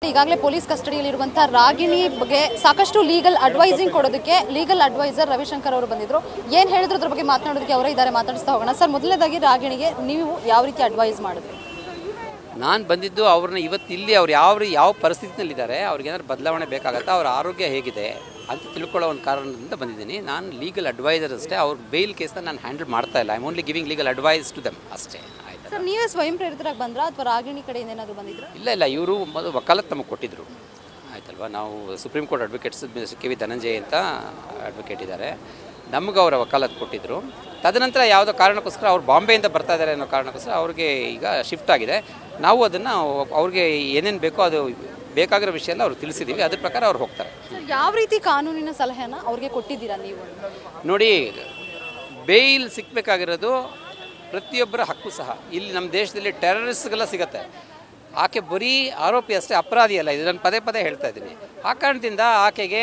ಈಗಾಗಲೇ ಪೊಲೀಸ್ ಕಸ್ಟಡಿಯಲ್ಲಿರುವಂತಹ ರಾಗಿಣಿ ಬಗ್ಗೆ ಸಾಕಷ್ಟು ಲೀಗಲ್ ಅಡ್ವೈಸಿಂಗ್ ಕೊಡೋದಕ್ಕೆ ಲೀಗಲ್ ಅಡ್ವೈಸರ್ ರವಿಶಂಕರ್ ಅವರು ಬಂದಿದ್ರು ಏನು ಹೇಳಿದ್ರು ಅದ್ರ ಬಗ್ಗೆ ಮಾತನಾಡೋದಕ್ಕೆ ಅವರೇ ಇದ್ದಾರೆ ಮಾತಾಡಿಸ್ತಾ ಹೋಗೋಣ ಸರ್ ಮೊದಲನೇದಾಗಿ ರಾಗಿಣಿಗೆ ನೀವು ಯಾವ ರೀತಿ ಅಡ್ವೈಸ್ ಮಾಡಿದ್ರಿ ನಾನು ಬಂದಿದ್ದು ಅವ್ರನ್ನ ಇವತ್ತು ಇಲ್ಲಿ ಅವ್ರು ಯಾವ ರೀ- ಯಾವ ಪರಿಸ್ಥಿತಿನಲ್ಲಿದ್ದಾರೆ ಅವ್ರಿಗೆ ಏನಾದ್ರು ಬದಲಾವಣೆ ಬೇಕಾಗತ್ತಾ ಅವ್ರ ಆರೋಗ್ಯ ಹೇಗಿದೆ ಅಂತ ತಿಳ್ಕೊಳ್ಳೋ ಒಂದು ಕಾರಣದಿಂದ ಬಂದಿದ್ದೀನಿ ನಾನು ಲೀಗಲ್ ಅಡ್ವೈಸರ್ ಅಷ್ಟೇ ಅವ್ರ ಬೇಲ್ ಕೇಸ್ನ ನಾನು ಹ್ಯಾಂಡಲ್ ಮಾಡ್ತಾ ಇಲ್ಲ I only giving legal advice to them ಅಷ್ಟೇ ಆಯ್ತಾ ಸರ್ ನೀವೇ ಸ್ವಯಂ ಪ್ರೇರಿತರಾಗಿ ಬಂದ್ರಾ ಅಥವಾ ರಾಗಿಣಿ ಕಡೆಯಿಂದ ಏನಾದರೂ ಬಂದಿದ್ರು ಇಲ್ಲ ಇಲ್ಲ ಇವರು ಮೊದಲು ವಕಾಲತ್ ನಮಗೆ ಕೊಟ್ಟಿದ್ದರು ಆಯ್ತಲ್ವಾ ನಾವು supreme court advocates K V Dhananjay ಅಂತ ಅಡ್ವೊಕೇಟ್ ಇದ್ದಾರೆ ನಮ್ಗೆ ಅವರ ವಕಾಲತ್ ಕೊಟ್ಟಿದ್ದರು ತದನಂತರ ಯಾವುದೋ ಕಾರಣಕ್ಕೋಸ್ಕರ ಅವ್ರು ಬಾಂಬೆಯಿಂದ ಬರ್ತಾ ಇದ್ದಾರೆ ಅನ್ನೋ ಕಾರಣಕ್ಕೋಸ್ಕರ ಅವ್ರಿಗೆ ಈಗ ಶಿಫ್ಟ್ ಆಗಿದೆ ನಾವು ಅದನ್ನು ಅವ್ರಿಗೆ ಏನೇನು ಬೇಕೋ ಅದು ಬೇಕಾಗಿರೋ ವಿಷಯ ಎಲ್ಲ ಅವ್ರು ತಿಳಿಸಿದ್ದೀವಿ ಅದ್ರ ಪ್ರಕಾರ ಅವ್ರು ಹೋಗ್ತಾರೆ ಸರ್ ಯಾವ ರೀತಿ ಕಾನೂನಿನ ಸಲಹೆನ ಅವ್ರಿಗೆ ಕೊಟ್ಟಿದ್ದೀರಾ ನೀವು ನೋಡಿ ಬೇಲ್ ಸಿಕ್ಕಬೇಕಾಗಿರೋದು ಪ್ರತಿಯೊಬ್ಬರ ಹಕ್ಕು ಸಹ ಇಲ್ಲಿ ನಮ್ಮ ದೇಶದಲ್ಲಿ ಟೆರರಿಸ್ಟ್ಗೆಲ್ಲ ಸಿಗತ್ತೆ ಆಕೆ ಬರೀ ಆರೋಪಿ ಅಷ್ಟೇ ಅಪರಾಧಿ ಅಲ್ಲ ಇದು ನಾನು ಪದೇ ಪದೇ ಹೇಳ್ತಾ ಇದ್ದೀನಿ ಆ ಕಾರಣದಿಂದ ಆಕೆಗೆ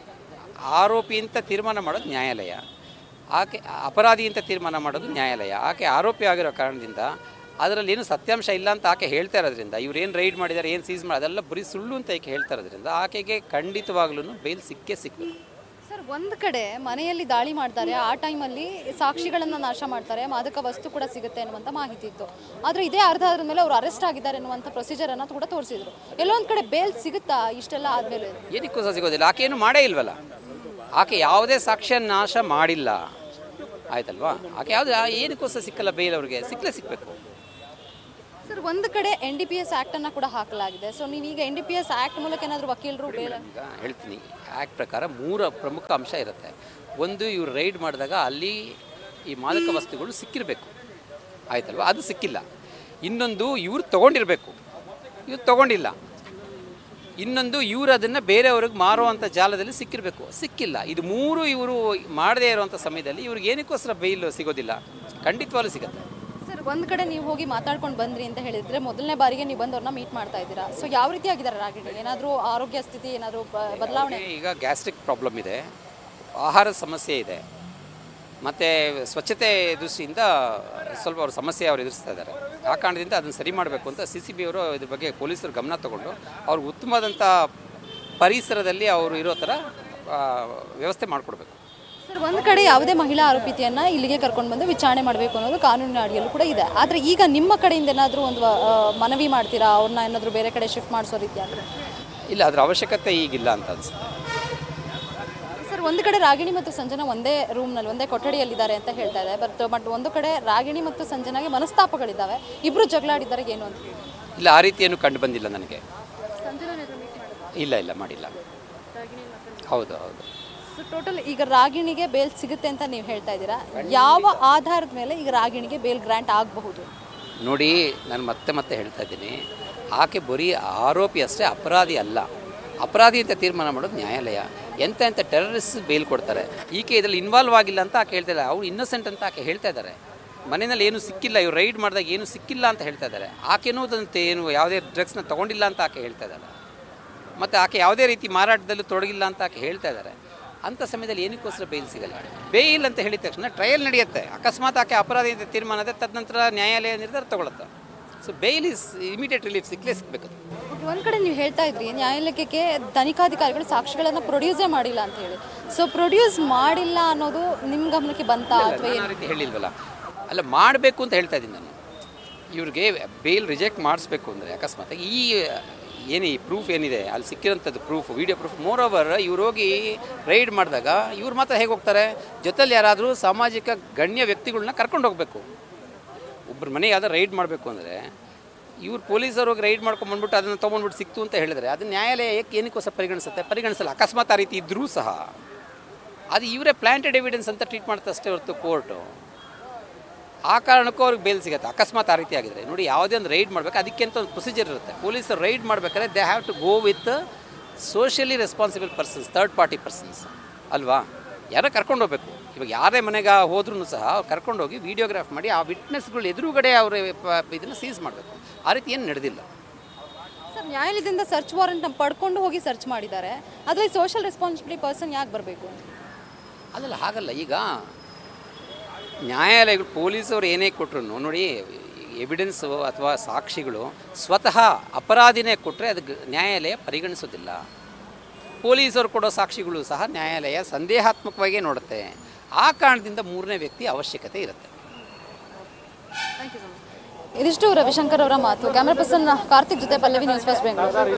ಆರೋಪಿ ಅಂತ ತೀರ್ಮಾನ ಮಾಡೋದು ನ್ಯಾಯಾಲಯ ಆಕೆ ಅಪರಾಧಿ ಅಂತ ತೀರ್ಮಾನ ಮಾಡೋದು ನ್ಯಾಯಾಲಯ ಆಕೆ ಆರೋಪಿ ಆಗಿರೋ ಕಾರಣದಿಂದ ಅದರಲ್ಲಿ ಏನು ಸತ್ಯಾಂಶ ಇಲ್ಲ ಅಂತ ಆಕೆ ಹೇಳ್ತಾ ಇರೋದ್ರಿಂದ ಇವ್ರು ಏನು ರೈಡ್ ಮಾಡಿದ್ದಾರೆ ಏನು ಸೀಸ್ ಮಾಡಿ ಅದೆಲ್ಲ ಬರೀ ಸುಳ್ಳು ಅಂತ ಆಕೆ ಹೇಳ್ತಾ ಇರೋದ್ರಿಂದ ಆಕೆಗೆ ಖಂಡಿತವಾಗ್ಲೂ ಬೇಲ್ ಸಿಕ್ಕೇ ಸಿಕ್ಕಬೇಕು ಸರ್ ಒಂದು ಕಡೆ ಮನೆಯಲ್ಲಿ ದಾಳಿ ಮಾಡ್ತಾರೆ ಆ ಟೈಮಲ್ಲಿ ಸಾಕ್ಷಿಗಳನ್ನು ನಾಶ ಮಾಡ್ತಾರೆ ಮಾದಕ ವಸ್ತು ಕೂಡ ಸಿಗುತ್ತೆ ಅನ್ನುವಂಥ ಮಾಹಿತಿ ಇತ್ತು ಆದರೆ ಇದೇ ಅರ್ಧ ಆದ್ರ ಮೇಲೆ ಅವರು ಅರೆಸ್ಟ್ ಆಗಿದ್ದಾರೆ ಅನ್ನುವಂಥ ಪ್ರೊಸೀಜರನ್ನು ಕೂಡ ತೋರಿಸಿದ್ರು ಎಲ್ಲೊಂದು ಕಡೆ ಬೇಲ್ ಸಿಗುತ್ತಾ ಇಷ್ಟೆಲ್ಲ ಆದಮೇಲೆ ಏನಕ್ಕೋಸ್ಕರ ಸಿಗೋದಿಲ್ಲ ಆಕೆ ಏನು ಮಾಡೇ ಇಲ್ವಲ್ಲ ಆಕೆ ಯಾವುದೇ ಸಾಕ್ಷ್ಯ ನಾಶ ಮಾಡಿಲ್ಲ ಆಯ್ತಲ್ವಾ ಆಕೆ ಯಾವ್ದು ಏನಕ್ಕೋಸ್ಕರ ಸಿಕ್ಕಲ್ಲ ಬೇಲ್ ಅವ್ರಿಗೆ ಸಿಕ್ಕಲೇ ಸಿಕ್ಕಬೇಕು ಸರ್ ಒಂದು ಕಡೆ ಎನ್ ಡಿ ಪಿ ಎಸ್ ಆ್ಯಕ್ಟನ್ನು ಕೂಡ ಹಾಕಲಾಗಿದೆ ಸೊ ನೀವೀಗ N D P S act ಮೂಲಕ ಏನಾದರೂ ವಕೀಲರು ಬೇಲ್ ಈಗ ಹೇಳ್ತೀನಿ ಆ್ಯಕ್ಟ್ ಪ್ರಕಾರ ಮೂರು ಪ್ರಮುಖ ಅಂಶ ಇರುತ್ತೆ ಒಂದು ಇವ್ರು ರೈಡ್ ಮಾಡಿದಾಗ ಅಲ್ಲಿ ಈ ಮಾದಕ ವಸ್ತುಗಳು ಸಿಕ್ಕಿರಬೇಕು ಆಯ್ತಲ್ವಾ ಅದು ಸಿಕ್ಕಿಲ್ಲ ಇನ್ನೊಂದು ಇವ್ರು ತೊಗೊಂಡಿರಬೇಕು ಇವ್ರು ತೊಗೊಂಡಿಲ್ಲ ಇನ್ನೊಂದು ಇವರು ಅದನ್ನು ಬೇರೆಯವ್ರಿಗೆ ಮಾರುವಂಥ ಜಾಲದಲ್ಲಿ ಸಿಕ್ಕಿರಬೇಕು ಸಿಕ್ಕಿಲ್ಲ ಇದು ಮೂರು ಇವರು ಮಾಡದೇ ಇರುವಂಥ ಸಮಯದಲ್ಲಿ ಇವ್ರಿಗೆ ಏನಕ್ಕೋಸ್ಕರ ಬೈಲ್ ಸಿಗೋದಿಲ್ಲ ಖಂಡಿತವಾಗ್ಲೂ ಸಿಗುತ್ತೆ ಸರ್ ಒಂದು ಕಡೆ ನೀವು ಹೋಗಿ ಮಾತಾಡ್ಕೊಂಡು ಬಂದ್ರಿ ಅಂತ ಹೇಳಿದ್ರೆ ಮೊದಲನೇ ಬಾರಿಗೆ ನೀವು ಬಂದು ಅವ್ರನ್ನ ಮೀಟ್ ಮಾಡ್ತಾ ಇದ್ದೀರಾ ಸೊ ಯಾವ ರೀತಿ ಆಗಿದ್ದಾರೆ ರಾಗಿಣಿ ಏನಾದರೂ ಆರೋಗ್ಯ ಸ್ಥಿತಿ ಏನಾದರೂ ಬದಲಾವಣೆ ಅವ್ರಿಗೆ ಈಗ ಗ್ಯಾಸ್ಟ್ರಿಕ್ ಪ್ರಾಬ್ಲಮ್ ಇದೆ ಆಹಾರದ ಸಮಸ್ಯೆ ಇದೆ ಮತ್ತು ಸ್ವಚ್ಛತೆ ದೃಷ್ಟಿಯಿಂದ ಸ್ವಲ್ಪ ಅವ್ರ ಸಮಸ್ಯೆ ಅವ್ರು ಎದುರಿಸ್ತಾ ಇದ್ದಾರೆ ಆ ಕಾರಣದಿಂದ ಅದನ್ನು ಸರಿ ಮಾಡಬೇಕು ಅಂತ ಸಿ ಸಿ ಬಿ ಅವರು ಇದ್ರ ಬಗ್ಗೆ ಪೊಲೀಸರು ಗಮನ ತಗೊಂಡು ಅವ್ರಿಗೆ ಉತ್ತಮವಾದಂಥ ಪರಿಸರದಲ್ಲಿ ಅವರು ಇರೋ ಥರ ಆ, ವ್ಯವಸ್ಥೆ ಮಾಡಿಕೊಡ್ಬೇಕು ಸರ್ ಒಂದು ಕಡೆ ಯಾವುದೇ ಮಹಿಳಾ ಆರೋಪಿತಿಯನ್ನ ಇಲ್ಲಿಗೆ ಕರ್ಕೊಂಡು ಬಂದು ವಿಚಾರಣೆ ಮಾಡಬೇಕು ಅನ್ನೋದು ಕಾನೂನಿನ ಅಡಿಯಲ್ಲೂ ಕೂಡ ಇದೆ ಆದರೆ ಈಗ ನಿಮ್ಮ ಕಡೆಯಿಂದ ಏನಾದರೂ ಒಂದು ಆ, ಮನವಿ ಮಾಡ್ತೀರಾ ಅವ್ರನ್ನ ಏನಾದರೂ ಬೇರೆ ಕಡೆ ಶಿಫ್ಟ್ ಮಾಡಿಸೋ ರೀತಿ ಆದರೆ ಇಲ್ಲ ಅದರ ಅವಶ್ಯಕತೆ ಈಗಿಲ್ಲ ಅಂತ ಅನಿಸುತ್ತೆ ಸರ್ ಒಂದು ಕಡೆ ರಾಗಿಣಿ ಮತ್ತು ಸಂಜನಾ ಒಂದೇ ರೂಮ್ನಲ್ಲಿ ಒಂದೇ ಕೊಠಡಿಯಲ್ಲಿದ್ದಾರೆ ಅಂತ ಹೇಳ್ತಾ ಇದೆ ಬಟ್ ಬಟ್ ಒಂದು ಕಡೆ ರಾಗಿಣಿ ಮತ್ತು ಸಂಜನಾಗೆ ಮನಸ್ತಾಪಗಳಿದ್ದಾವೆ ಇಬ್ಬರು ಜಗಳಾಡಿದ್ದಾರೆ ಏನು ಅಂತ ಇಲ್ಲ ಆ ರೀತಿ ಏನು ಕಂಡು ಬಂದಿಲ್ಲ ನನಗೆ ಇಲ್ಲ ಇಲ್ಲ ಮಾಡಿಲ್ಲ ಹೌದು ಹೌದು ಸೊ ಟೋಟಲ್ ಈಗ ರಾಗಿಣಿಗೆ ಬೇಲ್ ಸಿಗುತ್ತೆ ಅಂತ ನೀವು ಹೇಳ್ತಾ ಇದ್ದೀರಾ ಯಾವ ಆಧಾರದ ಮೇಲೆ ಈಗ ರಾಗಿಣಿಗೆ ಬೇಲ್ ಗ್ರಾಂಟ್ ಆಗಬಹುದು ನೋಡಿ ನಾನು ಮತ್ತೆ ಮತ್ತೆ ಹೇಳ್ತಾ ಇದ್ದೀನಿ ಆಕೆ ಬರೀ ಆರೋಪಿ ಅಷ್ಟೇ ಅಪರಾಧಿ ಅಲ್ಲ ಅಪರಾಧಿ ಅಂತ ತೀರ್ಮಾನ ಮಾಡೋದು ನ್ಯಾಯಾಲಯ ಎಂತ ಎಂಥ ಟೆರರಿಸ್ಟ್ ಬೇಲ್ ಕೊಡ್ತಾರೆ ಈಕೆ ಇದರಲ್ಲಿ ಇನ್ವಾಲ್ವ್ ಆಗಿಲ್ಲ ಅಂತ ಆಕೆ ಹೇಳ್ತಾ ಇಲ್ಲ ಅವ್ರು ಇನ್ನೋಸೆಂಟ್ ಅಂತ ಆಕೆ ಹೇಳ್ತಾ ಇದ್ದಾರೆ ಮನೆಯಲ್ಲಿ ಏನು ಸಿಕ್ಕಿಲ್ಲ ಇವ್ರು ರೈಡ್ ಮಾಡಿದಾಗ ಏನು ಸಿಕ್ಕಿಲ್ಲ ಅಂತ ಹೇಳ್ತಾ ಇದ್ದಾರೆ ಆಕೆನೂ ಅದಂತೆ ಏನು ಯಾವುದೇ ಡ್ರಗ್ಸ್ನ ತೊಗೊಂಡಿಲ್ಲ ಅಂತ ಆಕೆ ಹೇಳ್ತಾ ಇದ್ದಾರೆ ಮತ್ತು ಆಕೆ ಯಾವುದೇ ರೀತಿ ಮಾರಾಟದಲ್ಲೂ ತೊಡಗಿಲ್ಲ ಅಂತ ಆಕೆ ಹೇಳ್ತಾ ಇದ್ದಾರೆ ಅಂಥ ಸಮಯದಲ್ಲಿ ಏನಕ್ಕೋಸ್ಕರ ಬೇಲ್ ಸಿಗಲ್ಲ ಬೇಲ್ ಅಂತ ಹೇಳಿದ ತಕ್ಷಣ ಟ್ರಯಲ್ ನಡೆಯುತ್ತೆ ಅಕಸ್ಮಾತ್ ಆಕೆ ಅಪರಾಧಿ ಅಂತ ತೀರ್ಮಾನ ಇದೆ ತದನಂತರ ನ್ಯಾಯಾಲಯ ನಿರ್ಧಾರ ತಗೊಳುತ್ತೆ so bail is immediate relief ಸಿಕ್ಕಲೇ ಸಿಗಬೇಕು ಓಕೆ ಒಂದು ಕಡೆ ನೀವು ಹೇಳ್ತಾ ಇದ್ರಿ ನ್ಯಾಯಾಲಯಕ್ಕೆ ತನಿಖಾಧಿಕಾರಿಗಳು ಸಾಕ್ಷಿಗಳನ್ನು ಪ್ರೊಡ್ಯೂಸೇ ಮಾಡಿಲ್ಲ ಅಂತ ಹೇಳಿ ಸೊ ಪ್ರೊಡ್ಯೂಸ್ ಮಾಡಿಲ್ಲ ಅನ್ನೋದು ನಿಮ್ಮ ಗಮನಕ್ಕೆ ಬಂತಾ ಅಥವಾ ನಾನು ಆ ರೀತಿ ಹೇಳಿಲ್ವಲ್ಲ ಅಲ್ಲ ಮಾಡಬೇಕು ಅಂತ ಹೇಳ್ತಾ ಇದ್ದೀನಿ ನಾನು ಇವ್ರಿಗೆ ಬೇಲ್ ರಿಜೆಕ್ಟ್ ಮಾಡಿಸ್ಬೇಕು ಅಂದರೆ ಅಕಸ್ಮಾತ್ ಈ ಏನು ಈ ಪ್ರೂಫ್ ಏನಿದೆ ಅಲ್ಲಿ ಸಿಕ್ಕಿರೋಂಥದ್ದು proof video proof more over ಇವ್ರು ಹೋಗಿ ರೈಡ್ ಮಾಡಿದಾಗ ಇವ್ರು ಮಾತ್ರ ಹೇಗೆ ಹೋಗ್ತಾರೆ ಜೊತೆಲಿ ಯಾರಾದರೂ ಸಾಮಾಜಿಕ ಗಣ್ಯ ವ್ಯಕ್ತಿಗಳನ್ನ ಕರ್ಕೊಂಡು ಹೋಗಬೇಕು ಒಬ್ಬರ ಮನೆ ಯಾವ್ದಾರು ರೈಡ್ ಮಾಡಬೇಕು ಅಂದರೆ ಇವ್ರು ಪೊಲೀಸರು ಹೋಗಿ ರೈಡ್ ಮಾಡ್ಕೊಂಡು ಬಂದ್ಬಿಟ್ಟು ಅದನ್ನು ತೊಗೊಂಡ್ಬಿಟ್ಟು ಸಿಕ್ತು ಅಂತ ಹೇಳಿದ್ರೆ ಅದು ನ್ಯಾಯಾಲಯ ಏಕೆ ಏನಕ್ಕೋಸ್ಕರ ಪರಿಗಣಿಸುತ್ತೆ ಪರಿಗಣಿಸಲ್ಲ ಅಕಸ್ಮಾತ್ ಆ ರೀತಿ ಇದ್ದರೂ ಸಹ ಅದು ಇವರೇ ಪ್ಲಾಂಟೆಡ್ ಎವಿಡೆನ್ಸ್ ಅಂತ ಟ್ರೀಟ್ ಮಾಡ್ತಾ ಅಷ್ಟೇ ಹೊರತು ಕೋರ್ಟು ಆ ಕಾರಣಕ್ಕೂ ಅವ್ರಿಗೆ ಬೇಲ್ ಸಿಗುತ್ತೆ ಅಕಸ್ಮಾತ್ ಆ ರೀತಿ ಆಗಿದ್ರೆ ನೋಡಿ ಯಾವುದೇ ಒಂದು ರೈಡ್ ಮಾಡಬೇಕು ಅದಕ್ಕೆ ಅಂತ ಒಂದು ಪ್ರೊಸೀಜರ್ ಇರುತ್ತೆ ಪೊಲೀಸರು ರೈಡ್ ಮಾಡಬೇಕಾದ್ರೆ they have to go with socially responsible persons third party persons ಅಲ್ವಾ ಯಾರೋ ಕರ್ಕೊಂಡು ಹೋಗ್ಬೇಕು ಇವಾಗ ಯಾರೇ ಮನೆಗೆ ಹೋದ್ರೂ ಸಹ ಅವ್ರು ಕರ್ಕೊಂಡು ಹೋಗಿ ವಿಡಿಯೋಗ್ರಾಫ್ ಮಾಡಿ ಆ ವಿಟ್ನೆಸ್ಗಳು ಎದುರುಗಡೆ ಅವರು ಇದನ್ನು ಸೀಸ್ ಮಾಡಬೇಕು ಆ ರೀತಿ ಏನು ನಡೆದಿಲ್ಲ ಸರ್ ನ್ಯಾಯಾಲಯದಿಂದ ಸರ್ಚ್ ವಾರೆಂಟ್ ಪಡ್ಕೊಂಡು ಹೋಗಿ ಸರ್ಚ್ ಮಾಡಿದ್ದಾರೆ ಆದರೆ ಸೋಷಿಯಲ್ ರೆಸ್ಪಾನ್ಸಿಬಿಲಿಟಿ ಪರ್ಸನ್ ಯಾಕೆ ಬರಬೇಕು ಅದಲ್ಲ ಹಾಗಲ್ಲ ಈಗ ನ್ಯಾಯಾಲಯಗಳು ಪೊಲೀಸವ್ರು ಏನೇ ಕೊಟ್ಟರು ನೋಡಿ ಎವಿಡೆನ್ಸು ಅಥವಾ ಸಾಕ್ಷಿಗಳು ಸ್ವತಃ ಅಪರಾಧಿನೇ ಕೊಟ್ಟರೆ ಅದಕ್ಕೆ ನ್ಯಾಯಾಲಯ ಪರಿಗಣಿಸೋದಿಲ್ಲ ಪೊಲೀಸರು ಕೊಡೋ ಸಾಕ್ಷಿಗಳು ಸಹ ನ್ಯಾಯಾಲಯ ಸಂದೇಹಾತ್ಮಕವಾಗೇ ನೋಡುತ್ತೆ ಆ ಕಾರಣದಿಂದ ಮೂರನೇ ವ್ಯಕ್ತಿ ಅವಶ್ಯಕತೆ ಇರುತ್ತೆ ಇದಿಷ್ಟು ರವಿಶಂಕರ್ ಅವರ ಮಾತು ಕ್ಯಾಮ್ರಾ ಪರ್ಸನ್ ಕಾರ್ತಿಕ್ ಜೊತೆ ಪಲ್ಲವಿ ನ್ಯೂಸ್ ಫಸ್ಟ್ ಬೆಂಗಳೂರು